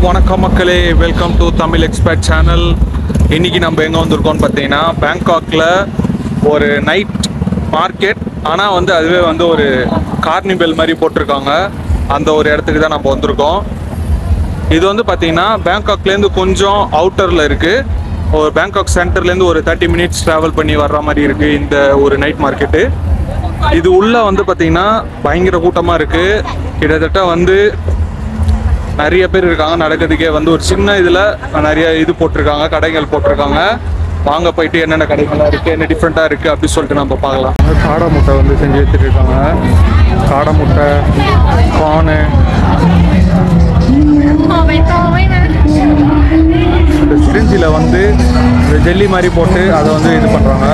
வணக்கம் மக்களே welcome to Tamil expert channel இன்னைக்கு நம்ம எங்கே வந்திருக்கோம்னு பார்த்தீங்கன்னா பேங்காக்ல ஒரு நைட் மார்க்கெட் ஆனால் வந்து அதுவே வந்து ஒரு கார்னிவல் மாதிரி போட்டிருக்காங்க அந்த ஒரு இடத்துக்கு தான் நம்ம வந்திருக்கோம் இது வந்து பார்த்தீங்கன்னா பேங்காக்லேருந்து கொஞ்சம் அவுட்டரில் இருக்குது ஒரு பேங்காக் சென்டர்லேருந்து ஒரு தேர்ட்டி மினிட்ஸ் ட்ராவல் பண்ணி வர்ற மாதிரி இருக்குது இந்த ஒரு நைட் மார்க்கெட்டு இது உள்ள வந்து பார்த்தீங்கன்னா பயங்கர கூட்டமாக இருக்குது கிட்டத்தட்ட வந்து நிறைய பேர் இருக்காங்க நடக்கிறதுக்கே வந்து ஒரு சின்ன இதில் நிறைய இது போட்டிருக்காங்க கடைகள் போட்டிருக்காங்க வாங்க போயிட்டு என்னென்ன கடைகள்லாம் இருக்குது என்ன டிஃப்ரெண்ட்டாக இருக்குது அப்படி சொல்லிட்டு நம்ம பார்க்கலாம் காடை முட்டை வந்து செஞ்சு வச்சுட்டு இருக்காங்க காடை முட்டை பானு ห่อใบตองไว้นะ இந்த சிரிஞ்சில் வந்து இந்த ஜெல்லி மாதிரி போட்டு அதை வந்து இது பண்ணுறாங்க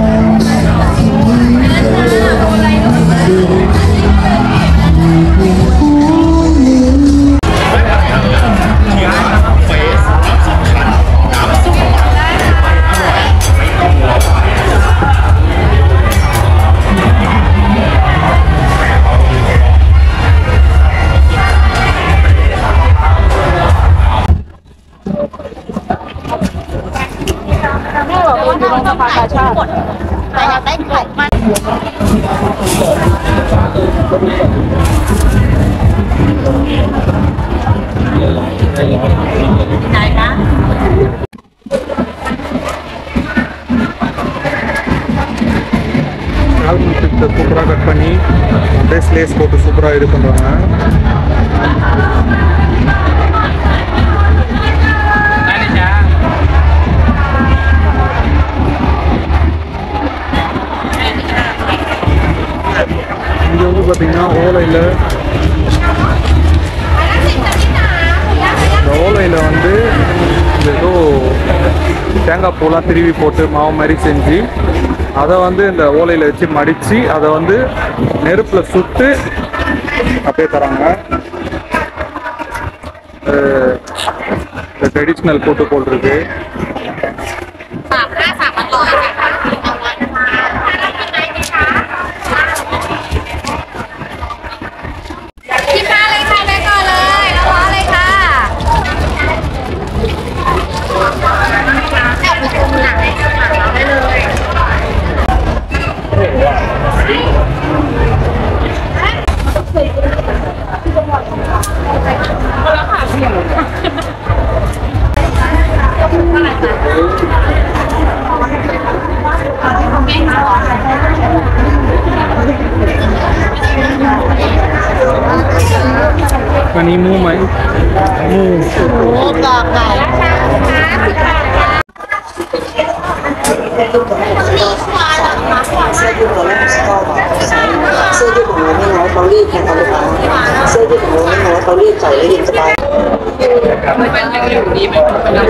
ஆல்மண்ட் சூப்பராக கட் பண்ணி அப்படியே ஸ்லேஸ் போட்டு சூப்பராக இது பண்ணுறாங்க இங்கே வந்து பார்த்தீங்கன்னா ஓலையில் இந்த ஓலையில் வந்து இந்த ஏதோ தேங்காய் பூலாம் திருவி போட்டு மாவு மாதிரி செஞ்சு அதை வந்து இந்த ஓலையில் வச்சு மடித்து அதை வந்து நெருப்பில் சுட்டு அப்படியே தராங்க அஹ் இந்த ட்ரெடிஷ்னல் போட்டு போட்டிருக்கு ฝากห้าสามมันร้อยค่ะเอาไว้นะคะยังไงดีคะคิดมาเลยค่ะไปก่อนเลยแล้วร้อนเลยค่ะแอบไปชมหนังได้เลยอันนี้มูไหมมูเรารีดแทนเอาลูกค้าเสื้อยืดของเราไม่น้อยเรารีดใส่แล้วเย็นสบายแล้วก็เบาหวานนะครับนี่คือประโยชน์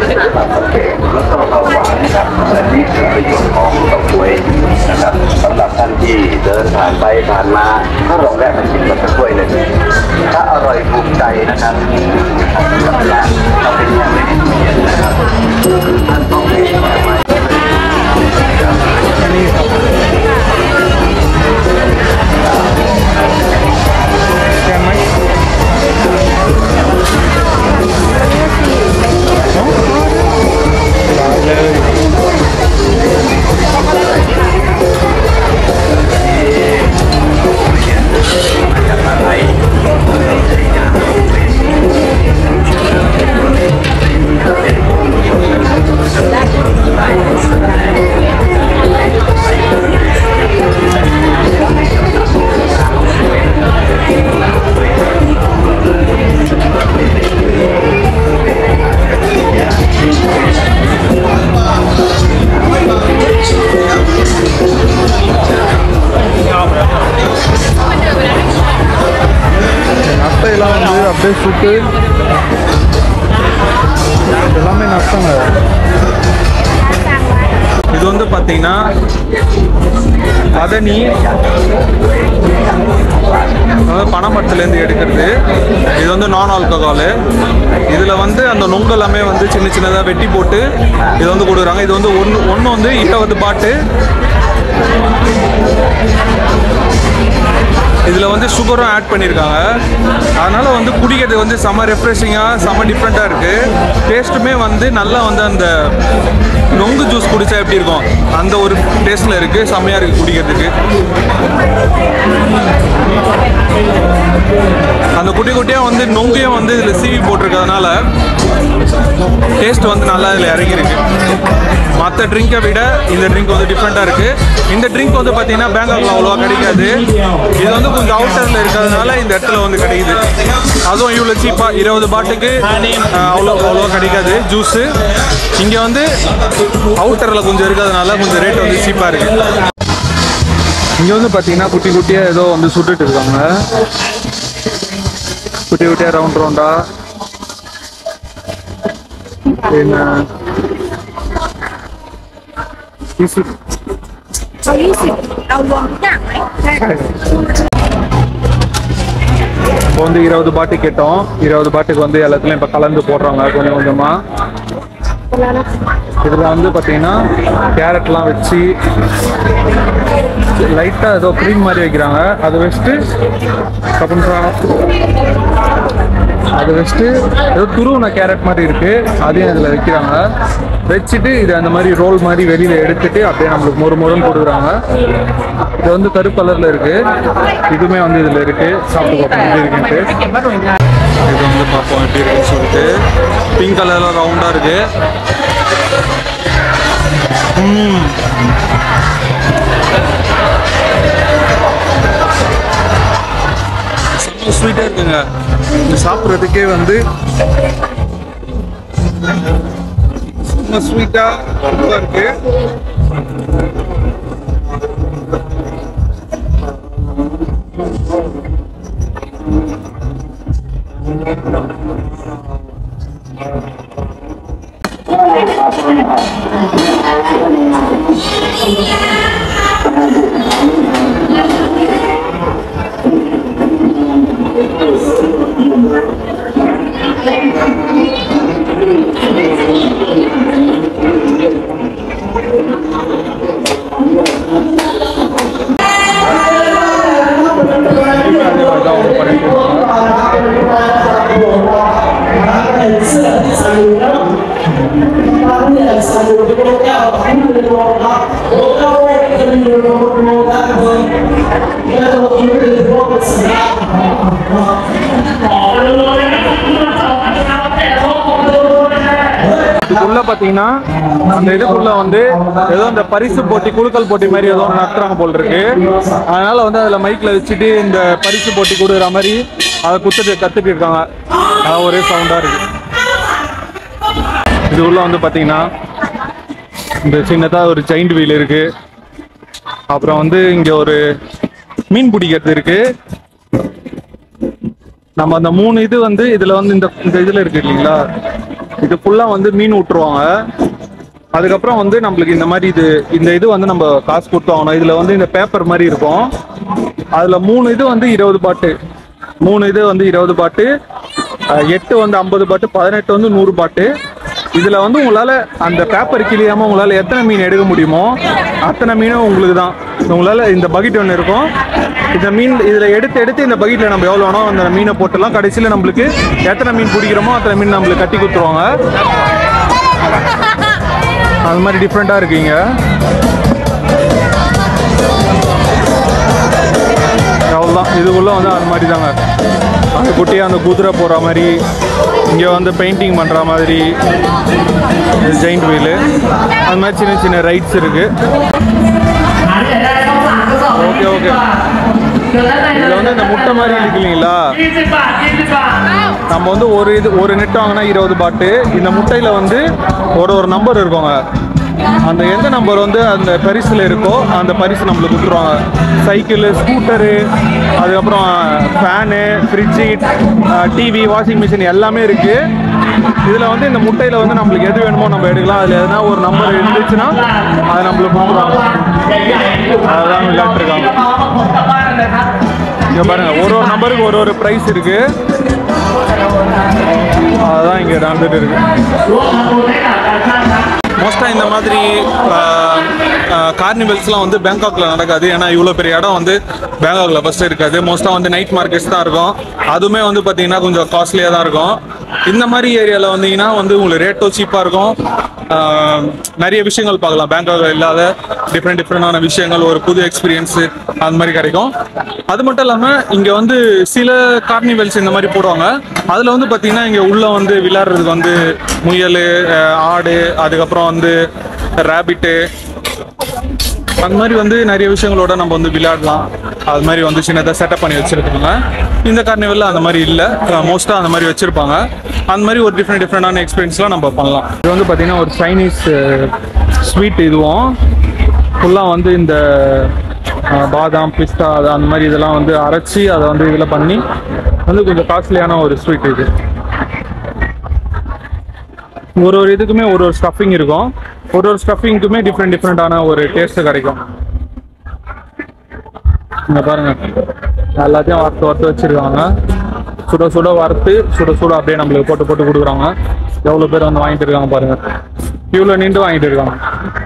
ของเต้าหวยนะครับสำหรับท่านที่เดินผ่านไปผ่านมาถ้าลองแวะมาชิมกับกล้วยเลยถ้าอร่อยถูกใจนะครับกับร้านเราเป็นอย่างไม่ได้เปลี่ยนนะครับท่านต้องเปลี่ยนใหม่อันนี้ครับแกงไหมเนาะได้เลย நத்தையெல்லாம் வந்து அப்படியே சுட்டு எல்லாமே நஷ்டங்க இது வந்து பார்த்தீங்கன்னா பதனி அதாவது பனைமரத்துலேருந்து எடுக்கிறது இது வந்து நான் ஆல்கஹாலு இதில் வந்து அந்த நொங்கு எல்லாமே வந்து சின்ன சின்னதாக வெட்டி போட்டு இது வந்து கொடுக்குறாங்க இது வந்து ஒன்று ஒன்று வந்து இருபது பாட்டு இதில் வந்து சுகரும் ஆட் பண்ணியிருக்காங்க அதனால் வந்து குடிக்கிறது வந்து செம்ம ரெஃப்ரெஷிங்காக செம்ம டிஃப்ரெண்ட்டாக இருக்குது டேஸ்ட்டுமே வந்து நல்லா வந்து அந்த நொங்கு ஜூஸ் குடித்தா எப்படி இருக்கும் அந்த ஒரு டேஸ்ட்டில் இருக்குது செம்மையாக இருக்குது குடிக்கிறதுக்கு அந்த குட்டி குட்டியாக வந்து நொங்கையும் வந்து இதில் சீவி போட்டிருக்கிறதுனால டேஸ்ட் வந்து நல்லா இதில் இறங்கியிருக்கு மற்ற ட்ரிங்கை விட இந்த ட்ரிங்க் வந்து டிஃப்ரெண்ட்டாக இருக்குது இந்த ட்ரிங்க் வந்து பார்த்தீங்கன்னா பேங்காக்ல அவ்வளோவா கிடைக்காது இது வந்து கொஞ்சம் அவுட்டரில் இருக்கிறதுனால இந்த இடத்துல வந்து கிடைக்குது அதுவும் இவ்வளோ சீப்பாக இருபது பாட்டுக்கு அஹ், அவ்வளோ அவ்வளோவா கிடைக்காது ஜூஸு இங்கே வந்து அவுட்டரில் கொஞ்சம் இருக்கிறதுனால கொஞ்சம் ரேட் வந்து சீப்பாக இருக்குது இங்கே வந்து பார்த்தீங்கன்னா குட்டி குட்டியாக ஏதோ வந்து சுட்டுட்டு இருக்காங்க குட்டி குட்டியாக ரவுண்ட் ரவுண்டா என்ன ஈஸி เอายี่สิบเอารวมทุกอย่างไหมใช่ இப்போ வந்து இருபது பாட்டு கேட்டோம் இருபது பாட்டுக்கு வந்து எல்லாத்துலயும் இப்போ கலந்து போடுறாங்க கொஞ்சம் கொஞ்சமா இதில் வந்து பார்த்தீங்கன்னா கேரட்லாம் வச்சு லைட்டாக ஏதோ க்ரீம் மாதிரி வைக்கிறாங்க அதை வச்சுட்டு கப்புன்றா அதை வச்சுட்டு ஏதோ துருவன கேரட் மாதிரி இருக்கு அதையும் அதில் வைக்கிறாங்க வச்சுட்டு இது அந்த மாதிரி ரோல் மாதிரி வெளியில எடுத்துட்டு அப்படியே நம்மளுக்கு மொறு மொறுன்னு கொடுக்குறாங்க இது வந்து கருப்பு கலர்ல இருக்கு இதுவுமே வந்து இதுல இருக்கு சாப்பிட்டு பார்ப்போம் எப்படி இருக்குன்ட்டு இது வந்து பார்ப்போம் எப்படி இருக்குன்னு சொல்லிட்டு பிங்க் கலர்ல ரவுண்டா இருக்கு ம். செம்ம ஸ்வீட்டாக இருக்குங்க இது சாப்பிட்றதுக்கே வந்து செம்ம ஸ்வீட்டாக ரொம்ப இருக்கு அதே மாதிரி தான் அவங்க பண்ணிட்டு இருக்காங்க. இதுக்குள்ள பாத்தீங்கன்னா அந்த இதுக்குள்ள வந்து ஏதோ இந்த பரிசு போட்டி குழுக்கள் போட்டி மாதிரி ஏதோ ஒன்று நடத்துறாங்க போல் இருக்கு அதனால வந்து அதுல மைக்ல வச்சுட்டு இந்த பரிசு போட்டி கொடுக்குற மாதிரி அதை குத்துட்டு கத்துட்டு இருக்காங்க அதான் ஒரே சவுண்டா இருக்கு இது உள்ள வந்து பாத்தீங்கன்னா இந்த சின்னதா ஒரு ஜெயிண்ட் வீல் இருக்கு அப்புறம் வந்து இங்க ஒரு மீன் பிடிக்கிறது இருக்கு நம்ம அந்த மூணு இது வந்து இதுல வந்து இந்த இந்த இதுல இருக்கு இல்லைங்களா இது ஃபுல்லா வந்து மீன் விட்டுருவாங்க அதுக்கப்புறம் வந்து நம்மளுக்கு இந்த மாதிரி இது இந்த இது வந்து நம்ம காசு கொடுத்து வாங்கணும் இதுல வந்து இந்த பேப்பர் மாதிரி இருக்கும் அதுல மூணு இது வந்து இருபது பாட்டு மூணு இது வந்து இருபது பாட்டு அஹ், எட்டு வந்து ஐம்பது பாட்டு பதினெட்டு வந்து நூறு பாட்டு இதுல வந்து உங்களால அந்த பேப்பர் கிளியாம உங்களால எத்தனை மீன் எடுக்க முடியுமோ அத்தனை மீனும் உங்களுக்கு தான் உங்களால இந்த பக்கெட் ஒன்று இருக்கும் இந்த மீன் இதுல எடுத்து எடுத்து இந்த பக்கெட்ல நம்ம எவ்வளோ வேணும் அந்த மீனை போட்டுலாம் கடைசியில நம்மளுக்கு எத்தனை மீன் பிடிக்கிறோமோ அத்தனை மீன் நம்மளுக்கு கட்டி கொடுத்துருவாங்க அது மாதிரி டிஃப்ரெண்டா இருக்கீங்க அவ்வளோதான் இதுக்குள்ள வந்து அது மாதிரி தாங்க அந்த குட்டியாக அந்த குதிரை போகிற மாதிரி இங்கே வந்து பெயிண்டிங் பண்ணுற மாதிரி ஜெயிண்ட் வீலு அது மாதிரி சின்ன சின்ன ரைட்ஸ் இருக்கு ஓகே ஓகே இதில் வந்து இந்த முட்டை மாதிரி இருக்கு இல்லைங்களா நம்ம வந்து ஒரு இது ஒரு நெட் வாங்கினா இருபது பாட்டு இந்த முட்டையில் வந்து ஒரு ஒரு நம்பர் இருக்குங்க அந்த எந்த நம்பர் வந்து அந்த பரிசில் இருக்கோ அந்த பரிசு நம்மளுக்கு கொடுத்துருவாங்க சைக்கிள் ஸ்கூட்டரு அதுக்கப்புறம் fan fridge TV washing machine எல்லாமே இருக்குது இதில் வந்து இந்த முட்டையில் வந்து நம்மளுக்கு எது வேணுமோ நம்ம எடுக்கலாம் அதில் எதனா ஒரு நம்பர் இருந்துச்சுன்னா அதை நம்மளுக்கு கொடுத்துருவாங்க அதெல்லாம் விளையாட்டுருக்காங்க இங்க பாருங்க ஒரு ஒரு நம்பருக்கு ஒரு ஒரு ப்ரைஸ் இருக்கு அதான் இங்க நடந்துட்டு இருக்கு மோஸ்ட்டாக இந்த மாதிரி கார்னிவல்ஸ்லாம் வந்து பேங்காக்ல நடக்காது ஏன்னா இவ்வளோ பெரிய இடம் வந்து பேங்காக்ல ஃபர்ஸ்ட் இருக்காது மோஸ்ட்டாக வந்து நைட் மார்க்கெட்ஸ் தான் இருக்கும் அதுவுமே வந்து பார்த்தீங்கன்னா கொஞ்சம் காஸ்ட்லியாக தான் இருக்கும் இந்த மாதிரி ஏரியாவில் வந்தீங்கன்னா வந்து உங்களுக்கு ரேட்டும் சீப்பாக இருக்கும் ஆஹ் நிறைய விஷயங்கள் பார்க்கலாம் பேங்காக்ல இல்லாத டிஃப்ரெண்ட் டிஃப்ரெண்டான விஷயங்கள் ஒரு புது எக்ஸ்பீரியன்ஸ் அந்த மாதிரி கிடைக்கும் அது மட்டும் இல்லாமல் இங்கே வந்து சில கார்னிவல்ஸ் இந்த மாதிரி போடுவாங்க அதில் வந்து பார்த்தீங்கன்னா இங்கே உள்ள வந்து விளையாடுறதுக்கு வந்து முயல் ஆஹ் ஆடு அதுக்கப்புறம் வந்து ரேபிட்டு அந்த மாதிரி வந்து நிறைய விஷயங்களோட நம்ம வந்து விளையாடலாம் அது மாதிரி வந்து சின்னதாக செட்டப் பண்ணி வச்சிருக்காங்க இந்த கார்னிவலில் அந்த மாதிரி இல்லை மோஸ்ட்டாக அந்த மாதிரி வச்சிருப்பாங்க அந்த மாதிரி ஒரு டிஃப்ரெண்ட் டிஃப்ரெண்டான எக்ஸ்பீரியன்ஸ்லாம் நம்ம பண்ணலாம் இது வந்து பார்த்தீங்கன்னா ஒரு சைனீஸ் ஸ்வீட் இதுவும் ஃபுல்லாக வந்து இந்த அஹ், பாதாம் பிஸ்தா அது அந்த மாதிரி இதெல்லாம் வந்து அரைச்சி அதை வந்து இதில் பண்ணி வந்து கொஞ்சம் காஸ்ட்லியான ஒரு ஸ்வீட் இது ஒரு ஒரு இதுக்குமே ஒரு ஒரு ஸ்டஃபிங் இருக்கும் ஒரு ஒரு ஸ்டஃபிங்க்குமே டிஃப்ரெண்ட் டிஃப்ரெண்டான ஒரு டேஸ்ட் கிடைக்கும் இங்க பாருங்க எல்லாத்தையும் வறுத்து வறுத்து வச்சிருக்காங்க சுட சுட வறுத்து சுட சுட அப்படியே நம்மளுக்கு போட்டு போட்டு கொடுக்குறாங்க எவ்வளோ பேர் வந்து வாங்கிட்டு இருக்காங்க பாருங்க இவ்வளோ நின்று வாங்கிட்டு இருக்காங்க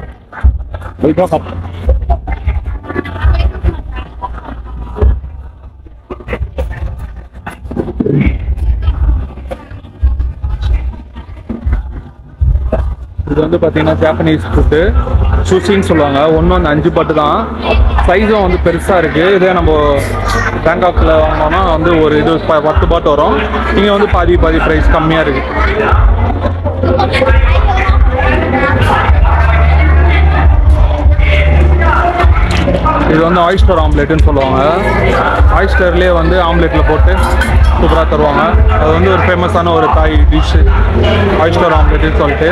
இது வந்து பார்த்தீங்கன்னா ஜாப்பனீஸ் ஃபுட்டு சுஷின்னு சொல்லுவாங்க ஒன்று வந்து அஞ்சு பட்டு தான் சைஸும் வந்து பெருசாக இருக்குது இதே நம்ம பேங்காக்கில் வாங்கினோம்னா வந்து ஒரு இது ப- பத்து பாட்டு வரும் இங்கே வந்து பாதி பாதி ப்ரைஸ் கம்மியாக இருக்குது இது வந்து ஆயிஸ்டர் ஆம்லெட்னு சொல்லுவாங்க ஆயிஸ்டர்லேயே வந்து ஆம்லெட்டில் போட்டு சூப்பராக தருவாங்க அது வந்து ஒரு ஃபேமஸான ஒரு தாய் டிஷ்ஷு ஆயிஸ்டர் ஆம்லெட்னு சொல்லிட்டு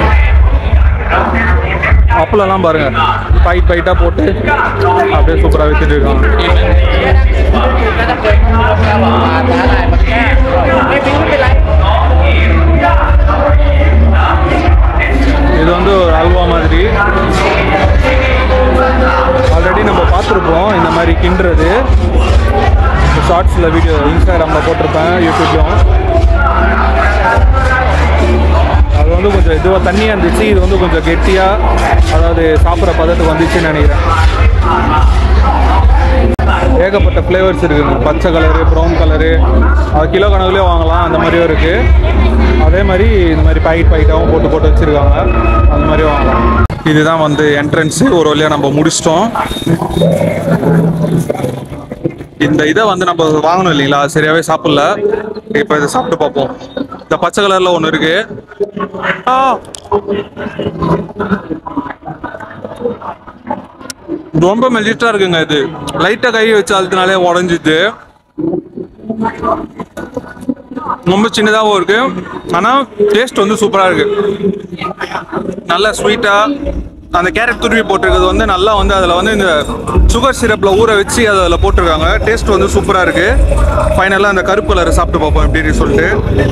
அப்பளம்லாம் பாருங்க பைட் பைட்டாக போட்டு அப்படியே சூப்பராக வித்துட்டு இருக்காங்க இது வந்து ஒரு அல்வா மாதிரி ஆல்ரெடி நம்ம பார்த்துருப்போம் இந்த மாதிரி கிண்டுறது ஷார்ட்ஸில் வீடியோ இன்ஸ்டாகிராமில் போட்டிருப்பேன் யூடியூப்லையும் அது வந்து கொஞ்சம் இதுவாக தண்ணியாக இருந்துச்சு இது வந்து கொஞ்சம் கெட்டியாக அதாவது சாப்பிட்ற பதத்துக்கு வந்துச்சுன்னு நினைக்கிறேன் ஏகப்பட்ட ஃப்ளேவர்ஸ் இருக்குங்க பச்சை கலரு ப்ரௌன் கலரு அது கிலோ கணக்குலேயே வாங்கலாம் அந்த மாதிரியும் இருக்குது அதே மாதிரி இந்த மாதிரி பாக்கெட் பாக்கெட்டாகவும் போட்டு போட்டு வச்சுருக்காங்க அந்த மாதிரி வாங்கலாம் இதுதான் வந்து என்ட்ரன்ஸு ஒரு வழியாக நம்ம முடிச்சிட்டோம் இந்த இதை வந்து நம்ம வாங்கணும் இல்லைங்களா அது சரியாவே சாப்பிடல இப்போ இதை சாப்பிட்டு பார்ப்போம் இந்த பச்சை கலர்ல ஒன்று இருக்கு ஆ ரொம்ப மெலிட்டா இருக்குங்க இது லைட்டா கை வச்சு அழுத்தினாலே உடஞ்சிது ரொம்ப சின்னதாகவும் இருக்கு ஆனா டேஸ்ட் வந்து சூப்பரா இருக்கு நல்லா ஸ்வீட்டா அந்த கேரட் துருவி போட்டிருக்கிறது வந்து நல்லா வந்து அதில் வந்து இந்த சுகர் சிரப்பில் ஊற வச்சு அதை அதில் போட்டிருக்காங்க டேஸ்ட் வந்து சூப்பராக இருக்கு ஃபைனலாக அந்த கருப்பு கலரை சாப்பிட்டு பார்ப்போம் எப்படின்னு சொல்லிட்டு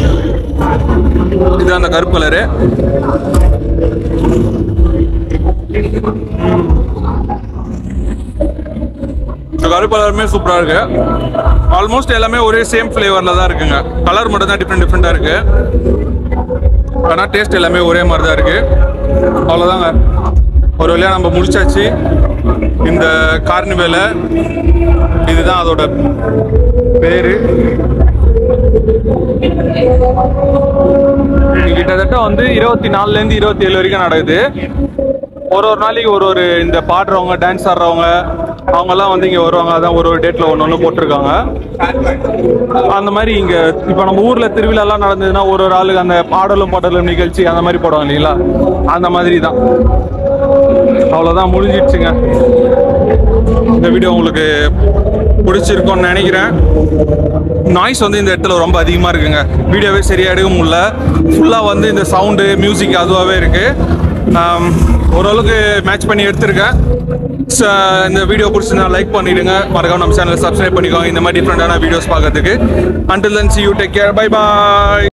இது அந்த கருப்பு கலரு இந்த கருப்பு கலருமே சூப்பராக இருக்கு ஆல்மோஸ்ட் எல்லாமே ஒரே சேம் ஃப்ளேவரில் தான் இருக்குங்க கலர் மட்டும் தான் டிஃப்ரெண்ட் டிஃப்ரெண்ட்டாக இருக்கு ஆனால் டேஸ்ட் எல்லாமே ஒரே மாதிரி தான் இருக்கு அவ்வளோதாங்க ஒரு வழியாக நம்ம முடிச்சாச்சு இந்த கார்னிவலை இதுதான் அதோட பேரு இது கிட்டத்தட்ட வந்து இருபத்தி நாலுலேருந்து இருபத்தி ஏழு வரைக்கும் நடக்குது ஒரு ஒரு நாளைக்கு ஒரு ஒரு இந்த பாடுறவங்க டான்ஸ் ஆடுறவங்க அவங்கெல்லாம் வந்து இங்கே வருவாங்க அதான் ஒரு ஒரு டேட்டில் ஒன்று ஒன்று போட்டிருக்காங்க அந்த மாதிரி இங்கே இப்போ நம்ம ஊரில் திருவிழாலாம் நடந்ததுன்னா ஒரு ஒரு ஆளுக்கு அந்த பாடலும் பாடலும் நிகழ்ச்சி அந்த மாதிரி போடுவாங்க இல்லைங்களா அந்த மாதிரி தான் அவ்வளோதான் முடிஞ்சிடுச்சுங்க இந்த வீடியோ உங்களுக்கு பிடிச்சிருக்கும்னு நினைக்கிறேன் நாய்ஸ் வந்து இந்த இடத்துல ரொம்ப அதிகமாக இருக்குங்க வீடியோவே சரியாக எடுக்க முடியல ஃபுல்லாக வந்து இந்த சவுண்டு மியூசிக் அதுவாகவே இருக்குது ஓரளவுக்கு மேட்ச் பண்ணி எடுத்திருக்கேன் So, இந்த வீடியோ பிடிச்சிருந்தா லைக் பண்ணிடுங்க மறக்காம நம்ம சேனலை சப்ஸ்கிரைப் பண்ணிக்கோங்க இந்த மாதிரி டிஃப்ரெண்டான வீடியோஸ் பார்க்கறதுக்கு until then see you take care bye bye